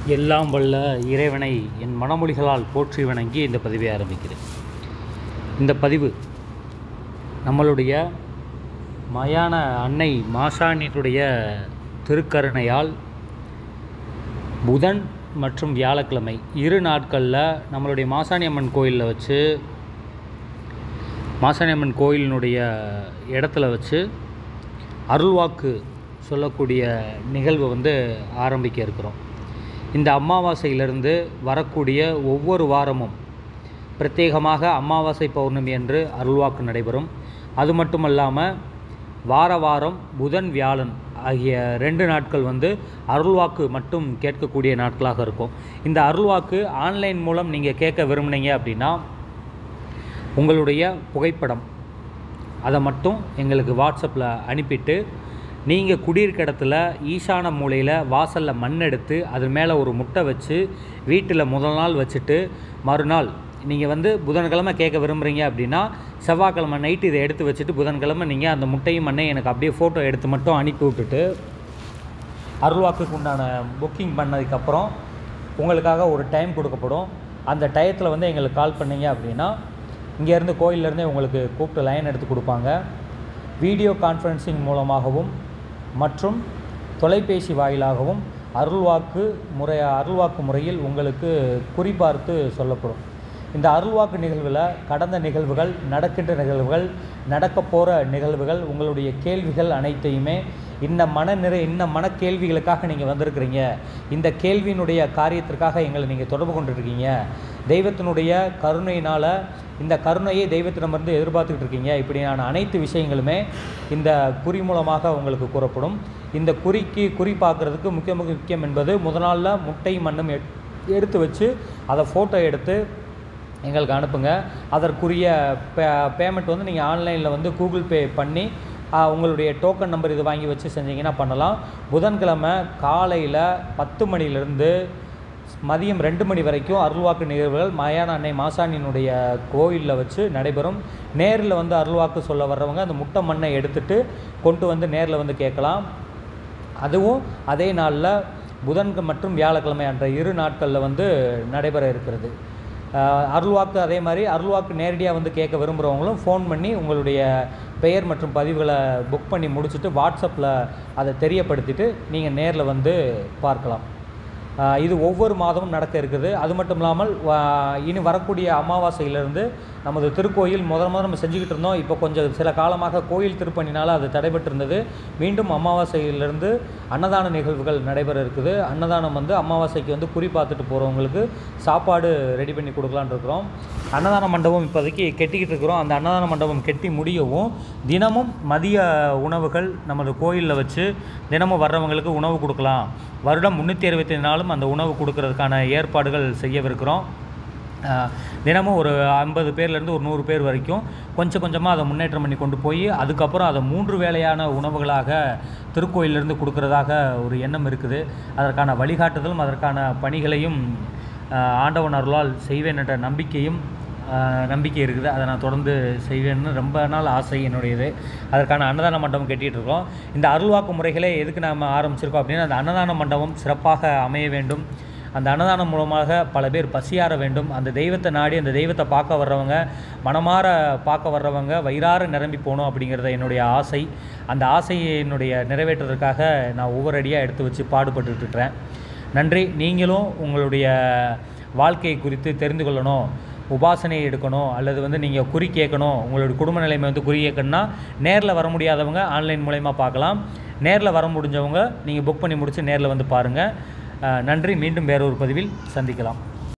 எல்லாம் வல்ல இறைவனை என் மனமொழிகளால் போற்றி வணங்கி இந்த பதிவை ஆரம்பிக்கிறேன் இந்த பதிவு நம்மளுடைய மயான அன்னை மாசாணியுடைய திருக்கருணையால் புதன் மற்றும் வியாழக்கிழமை இரு நாட்களில் நம்மளுடைய மாசாணி அம்மன் கோயிலில் வச்சு மாசாணி அம்மன் கோயிலினுடைய இடத்துல வச்சு அருள்வாக்கு சொல்லக்கூடிய நிகழ்வு வந்து ஆரம்பிக்க இருக்கிறோம் இந்த அமாவாசையிலிருந்து வரக்கூடிய ஒவ்வொரு வாரமும் பிரத்யேகமாக அமாவாசை பௌர்ணமி என்று அருள்வாக்கு நடைபெறும் அது மட்டுமல்லாமல் வார வாரம் புதன் வியாழன் ஆகிய ரெண்டு நாட்கள் வந்து அருள்வாக்கு மட்டும் கேட்கக்கூடிய நாட்களாக இருக்கும் இந்த அருள்வாக்கு ஆன்லைன் மூலம் நீங்கள் கேட்க விரும்புனீங்க அப்படின்னா உங்களுடைய புகைப்படம் அதை மட்டும் எங்களுக்கு வாட்ஸ்அப்பில் அனுப்பிட்டு நீங்கள் குடியிருக்க இடத்துல ஈசான மூலையில் வாசலில் மண் எடுத்து அது மேலே ஒரு முட்டை வச்சு வீட்டில் முதல் நாள் வச்சுட்டு மறுநாள் நீங்கள் வந்து புதன்கிழமை கேட்க விரும்புகிறீங்க அப்படின்னா செவ்வாய்க்கிழமை நைட்டு இதை எடுத்து வச்சுட்டு புதன்கிழமை நீங்கள் அந்த முட்டையும் மண்ணையும் எனக்கு அப்படியே ஃபோட்டோ எடுத்து மட்டும் அனுப்பி விட்டுட்டு அருள்வாக்குக்கு உண்டான புக்கிங் பண்ணதுக்கப்புறம் உங்களுக்காக ஒரு டைம் கொடுக்கப்படும் அந்த டயத்தில் வந்து எங்களுக்கு கால் பண்ணீங்க அப்படின்னா இங்கேருந்து கோயிலேருந்தே உங்களுக்கு கூப்பிட்டு லைன் எடுத்து கொடுப்பாங்க வீடியோ கான்ஃபரன்சிங் மூலமாகவும் மற்றும் தொலைபேசி வாயிலாகவும் அருள்வாக்கு முறை அருள்வாக்கு முறையில் உங்களுக்கு குறிபார்த்து சொல்லப்படும் இந்த அருள்வாக்கு நிகழ்வில் கடந்த நிகழ்வுகள் நடக்கின்ற நிகழ்வுகள் நடக்க போகிற நிகழ்வுகள் உங்களுடைய கேள்விகள் அனைத்தையுமே இந்த மனநிறை இந்த மன கேள்விகளுக்காக நீங்கள் வந்திருக்கிறீங்க இந்த கேள்வியினுடைய காரியத்திற்காக எங்களை நீங்கள் தொடர்பு கொண்டிருக்கீங்க தெய்வத்தினுடைய கருணையினால் இந்த கருணையை தெய்வத்திடமிருந்து எதிர்பார்த்துக்கிட்டு இருக்கீங்க இப்படியான அனைத்து விஷயங்களுமே இந்த குறி மூலமாக உங்களுக்கு கூறப்படும் இந்த குறிக்கு குறி பார்க்குறதுக்கு முக்கிய முக்கியம் என்பது முதல் நாளில் முட்டை மண்ணும் எட்- எடுத்து வச்சு அதை ஃபோட்டோ எடுத்து எங்களுக்கு அனுப்புங்க அதற்குரிய பே பேமெண்ட் வந்து நீங்கள் ஆன்லைனில் வந்து கூகுள் பே பண்ணி ஆ, உங்களுடைய டோக்கன் நம்பர் இது வாங்கி வச்சு செஞ்சீங்கன்னா பண்ணலாம் புதன்கிழமை காலையில் பத்து மணிலேருந்து மதியம் ரெண்டு மணி வரைக்கும் அருள்வாக்கு நிகழ்வுகள் மயான அன்னை மாசாணியினுடைய கோயிலில் வச்சு நடைபெறும் நேரில் வந்து அருள்வாக்கு சொல்ல வர்றவங்க அந்த முட்டை மண்ணை எடுத்துட்டு கொண்டு வந்து நேரில் வந்து கேட்கலாம் அதுவும் அதே நாளில் புதன் மற்றும் வியாழக்கிழமை என்ற இரு நாட்களில் வந்து நடைபெற இருக்கிறது அஹ் அருள்வாக்கு அதே மாதிரி அருள்வாக்கு நேரடியாக வந்து கேட்க விரும்புகிறவங்களும் ஃபோன் பண்ணி உங்களுடைய பெயர் மற்றும் பதிவுகளை புக் பண்ணி முடிச்சுட்டு வாட்ஸ்அப்பில் அதை தெரியப்படுத்திட்டு நீங்கள் நேரில் வந்து பார்க்கலாம் அஹ் இது ஒவ்வொரு மாதமும் நடக்க இருக்குது அது மட்டும் இல்லாமல் வா- இனி வரக்கூடிய அமாவாசையிலிருந்து நமது திருக்கோயில் முதல் முதல் நம்ம செஞ்சுக்கிட்டு இருந்தோம் இப்போ கொஞ்சம் சில காலமாக கோயில் திருப்பணினால் அது தடைபட்டிருந்தது மீண்டும் அமாவாசையிலிருந்து அன்னதான நிகழ்வுகள் நடைபெற இருக்குது அன்னதானம் வந்து அமாவாசைக்கு வந்து குறி பார்த்துட்டு போகிறவங்களுக்கு சாப்பாடு ரெடி பண்ணி கொடுக்கலான்னு இருக்கிறோம் அன்னதான மண்டபம் இப்போதைக்கு கெட்டிக்கிட்டு இருக்கிறோம் அந்த அன்னதான மண்டபம் கெட்டி முடியவும் தினமும் மதிய உணவுகள் நமது கோயிலில் வச்சு தினமும் வர்றவங்களுக்கு உணவு கொடுக்கலாம் வருடம் முந்நூற்றி அறுபத்தி நாளும் அந்த உணவு கொடுக்கறதுக்கான ஏற்பாடுகள் செய்யவிருக்கிறோம் ஆஹ் தினமும் ஒரு ஐம்பது பேர்லேருந்து ஒரு நூறு பேர் வரைக்கும் கொஞ்சம் கொஞ்சமாக அதை முன்னேற்றம் பண்ணி கொண்டு போய் அதுக்கப்புறம் அதை மூன்று வேளையான உணவுகளாக திருக்கோயிலிருந்து கொடுக்கறதாக ஒரு எண்ணம் இருக்குது அதற்கான வழிகாட்டுதலும் அதற்கான பணிகளையும் ஆஹ் ஆண்டவன் அருளால் செய்வேன் என்ற நம்பிக்கையும் ஆஹ் நம்பிக்கை இருக்குது அதை நான் தொடர்ந்து செய்வேன்னு ரொம்ப நாள் ஆசை என்னுடையது அதற்கான அன்னதான மண்டபம் கட்டிகிட்டு இருக்கோம் இந்த அருள்வாக்கு முறைகளை எதுக்கு நாம் ஆரம்பிச்சிருக்கோம் அப்படின்னா அந்த அன்னதான மண்டபம் சிறப்பாக அமைய வேண்டும் அந்த அன்னதானம் மூலமாக பல பேர் பசியாற வேண்டும் அந்த தெய்வத்தை நாடி அந்த தெய்வத்தை பார்க்க வர்றவங்க மனமாற பார்க்க வர்றவங்க வயிறார நிரம்பி போகணும் அப்படிங்கிறத என்னுடைய ஆசை அந்த ஆசையை என்னுடைய நிறைவேற்றுறதுக்காக நான் ஒவ்வொரு அடியாக எடுத்து வச்சு பாடுபட்டுட்டு இருக்கிறேன் நன்றி நீங்களும் உங்களுடைய வாழ்க்கையை குறித்து தெரிந்து கொள்ளணும் உபாசனை எடுக்கணும் அல்லது வந்து நீங்கள் குறி கேட்கணும் உங்களுடைய குடும்ப நிலைமை வந்து குறி கேட்கணும்னா நேரில் வர முடியாதவங்க ஆன்லைன் மூலயமா பார்க்கலாம் நேரில் வர முடிஞ்சவங்க நீங்கள் புக் பண்ணி முடித்து நேரில் வந்து பாருங்கள் அஹ் நன்றி மீண்டும் வேறொரு பதிவில் சந்திக்கலாம்